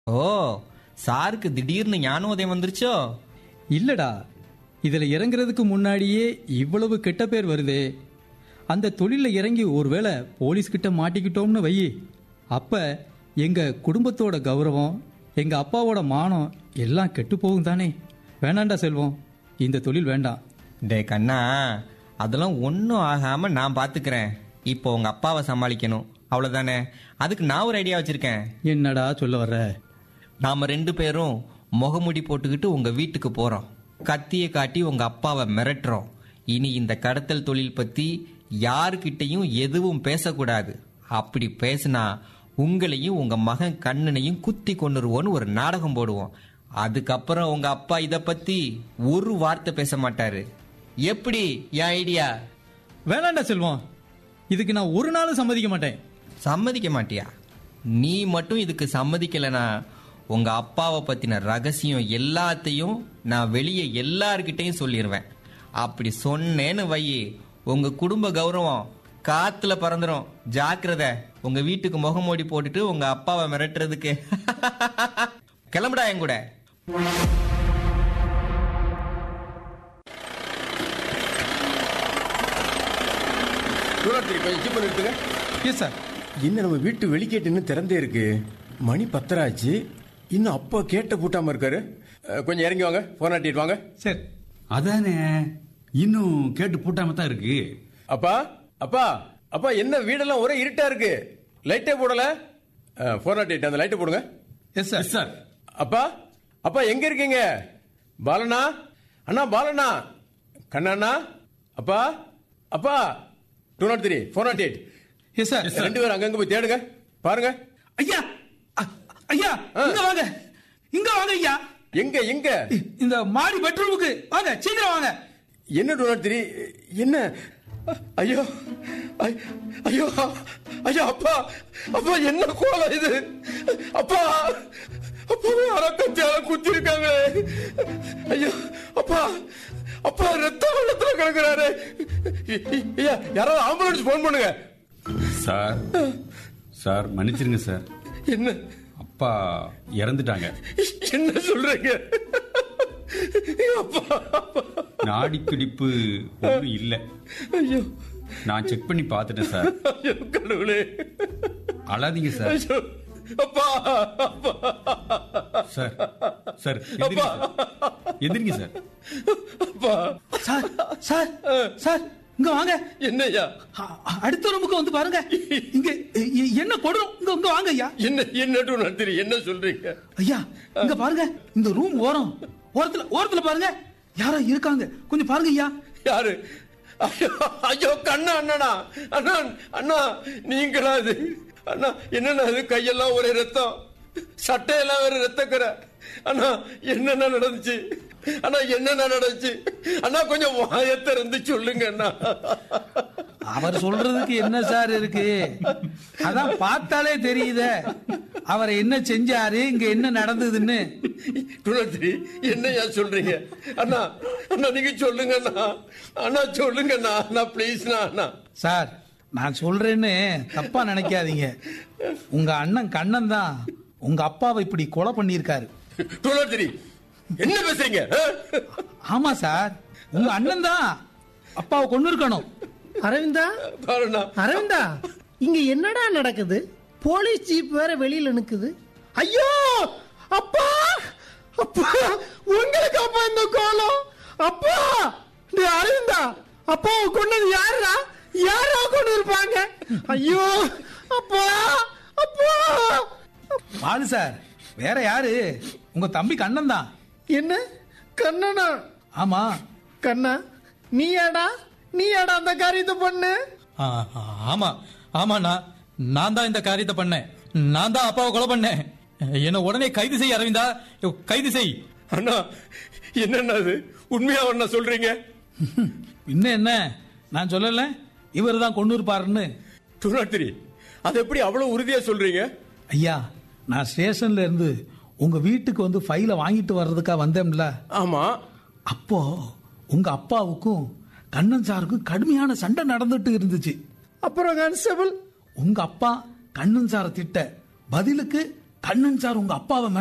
ஓ சாருக்கு திடீர்னு ஞானோதயம் வந்துருச்சோ இல்லடா இதுல இறங்குறதுக்கு முன்னாடியே இவ்வளவு கெட்ட பேர் வருதே அந்த தொழில இறங்கி ஒருவேளை போலீஸ் கிட்ட மாட்டிக்கிட்டோம்னு வை அப்ப எங்க குடும்பத்தோட கௌரவம் எங்க அப்பாவோட மானம் எல்லாம் கெட்டு போகும் தானே வேணாண்டா செல்வம் இந்த தொழில் வேண்டாம் டே கண்ணா அதெல்லாம் ஒன்றும் ஆகாம நான் பாத்துக்கிறேன் இப்போ உங்க அப்பாவை சமாளிக்கணும் அவ்வளவுதானே அதுக்கு நான் ஒரு ஐடியா வச்சிருக்கேன் என்னடா சொல்ல வர்ற நாம ரெண்டு பேரும் முகமுடி போட்டுக்கிட்டு உங்க வீட்டுக்கு போறோம் கத்தியை காட்டி உங்க அப்பாவை மிரட்டுறோம் இனி இந்த கடத்தல் தொழில் பத்தி யாருக்கிட்டையும் எதுவும் பேசக்கூடாது அப்படி பேசினா உங்களையும் உங்க மகன் கண்ணனையும் குத்தி கொண்டுருவோன்னு ஒரு நாடகம் போடுவோம் அதுக்கப்புறம் உங்க அப்பா இத பத்தி ஒரு வார்த்தை பேச மாட்டாரு எப்படி என் ஐடியா வேணாண்டா செல்வம் இதுக்கு நான் ஒரு நாளும் சம்மதிக்க மாட்டேன் சம்மதிக்க மாட்டியா நீ மட்டும் இதுக்கு சம்மதிக்கலைனா உங்க அப்பாவை பத்தின ரகசியம் எல்லாத்தையும் நான் வெளியே எல்லார்கிட்டையும் சொல்லிடுவேன் அப்படி சொன்னேன்னு வை உங்க குடும்ப கௌரவம் காத்துல பறந்துரும் ஜாக்கிரதை உங்க வீட்டுக்கு முகமூடி போட்டுட்டு உங்க அப்பாவை மிரட்டுறதுக்கு கிளம்புடா என் கூட சூராத்திரி கொஞ்சம் ஜீப் நிறுத்துங்க எஸ் சார் என்ன நம்ம வீட்டு வெளிக்கேட்டு இன்னும் திறந்தே இருக்கு மணி பத்தராச்சு இன்னும் அப்பா கேட்ட பூட்டாம இருக்காரு அஹ், கொஞ்சம் இறங்கி வாங்க போன் ஆட்டிட்டு வாங்க சரி அதானே இன்னும் கேட்டு பூட்டாம தான் இருக்கு அப்பா அப்பா அப்பா என்ன வீடெல்லாம் ஒரே இருட்டா இருக்கு லைட்டே போடல போன் ஆட்டிட்டு அந்த லைட்டை போடுங்க எஸ் சார் சார் அப்பா அப்பா எங்க இருக்கீங்க பாலனா அண்ணா பாலனா கண்ணா அப்பா அப்பா two nought three four nought eight yes sir ரெண்டு பேரும் அங்கங்க போய் தேடுங்க பாருங்க ஐயா அ- ஐயா இங்க வாங்க இங்க வாங்க ஐயா எங்க எங்க இ- இந்த மாடி பெட்ரூமுக்கு வாங்க சீக்கிரம் வாங்க என்ன டூ நாட் த்ரீ என்ன ஐயோ ஐ- ஐயோ ஐயோ அப்பா அப்பா என்ன கோலம் இது அப்பா அப்பா அரக்கத்தியால குத்தி இருக்காங்க ஐயோ அப்பா அப்பா ரத்த வெள்ளத்துல கிடக்குறாரு ஐ- ஐ- ஐயா யாராவது ஆம்புலன்ஸ் போன் பண்ணுங்க சார் சார் மன்னிச்சிருங்க சார் என்ன அப்பா இறந்துட்டாங்க என்ன சொல்றீங்க அப்பா அப்பா. நாடி துடிப்பு ஒன்றும் இல்லை ஐயோ நான் செக் பண்ணி பார்த்துட்டேன் சார் ஐயோ கடவுளே அழாதீங்க சார் ஐயோ அப்பா அப்பா சார் சார் எந்திரிங்க சார் எந்திரிங்க சார் அப்பா சார் சார் சார் இங்க வாங்க என்னய்யா அ- அ- அடுத்த ரூமுக்கு வந்து பாருங்க இங்க இ- இ- என்ன கொடுறோம் இங்க இங்க வாங்க ஐயா என்ன என்ன நடத்துறீ என்ன சொல்றீங்க ஐயா இங்க பாருங்க இந்த ரூம் ஓரம் ஓரத்துல ஓரத்துல பாருங்க யாரோ இருக்காங்க கொஞ்சம் பாருங்க ஐயா யாரு ஐயோ ஐயோ கண்ணா அண்ணனா அண்ணா அண்ணா நீங்களா அது அண்ணா என்னண்ணா அது கையெல்லாம் ஒரே ரத்தம் சட்டையெல்லாம் வேற ரத்தக்கரை அண்ணா என்னென்ன நடந்துச்சு அண்ணா என்னென்ன நடந்துச்சு அண்ணா கொஞ்சம் வாயத்தை இருந்து சொல்லுங்க அண்ணா அவர் சொல்றதுக்கு என்ன சார் இருக்கு அதான் பார்த்தாலே தெரியுதே அவர் என்ன செஞ்சாரு இங்க என்ன நடந்ததுன்னு துளசி என்னையா சொல்றீங்க அண்ணா அண்ணா நீங்க சொல்லுங்க அண்ணா அண்ணா சொல்லுங்க அண்ணா அண்ணா ப்ளீஸ்ண்ணா அண்ணா சார் நான் சொல்றேன்னு தப்பா நினைக்காதீங்க உங்க அண்ணன் கண்ணன் தான் உங்க அப்பாவை இப்படி கொலை பண்ணியிருக்காரு துளசி என்ன பேசுறீங்க ஆ? ஆமா சார் உங்க அண்ணன் தான் அப்பாவை கொண்டு இருக்கணும் அரவிந்தா பாருண்ணா அரவிந்தா இங்க என்னடா நடக்குது போலீஸ் ஜீப் வேற வெளியில நிக்குது ஐயோ அப்பா அப்பா உங்களுக்கு அப்பா இந்த கோலம் அப்பா டேய் அரவிந்தா அப்பாவை கொண்டது யாருடா யாரா கொண்டு இருப்பாங்க ஐயோ அப்பா அப்பா பாலு சார் வேற யாரு உங்க தம்பி கண்ணன் தான் என்ன கண்ணனா ஆமா கண்ணா நீயாடா நீயாடா அந்த காரியத்தை பண்ணு ஆ, ஆ, ஆமா ஆமாண்ணா நான் தான் இந்த காரியத்தை பண்ணேன் நான் தான் அப்பாவை கொலை பண்ணேன் என்ன உடனே கைது செய் அரவிந்தா கைது செய் அண்ணா என்னண்ணா அது உண்மையா அண்ணா சொல்றீங்க இன்னும் என்ன நான் சொல்லல இவர் தான் கொண்டு இருப்பாருன்னு துணாத்திரி அது எப்படி அவ்வளவு உறுதியா சொல்றீங்க ஐயா நான் ஸ்டேஷன்ல இருந்து உங்க வீட்டுக்கு வந்து ஃபைலை வாங்கிட்டு வர்றதுக்காக வந்தேன்ல ஆமா அப்போ உங்க அப்பாவுக்கும் கண்ணன் சாருக்கும் கடுமையான சண்டை நடந்துட்டு இருந்துச்சு அப்புறம் கான்ஸ்டபிள் உங்க அப்பா கண்ணன் சாரை திட்ட பதிலுக்கு கண்ணன் சார் உங்க அப்பாவை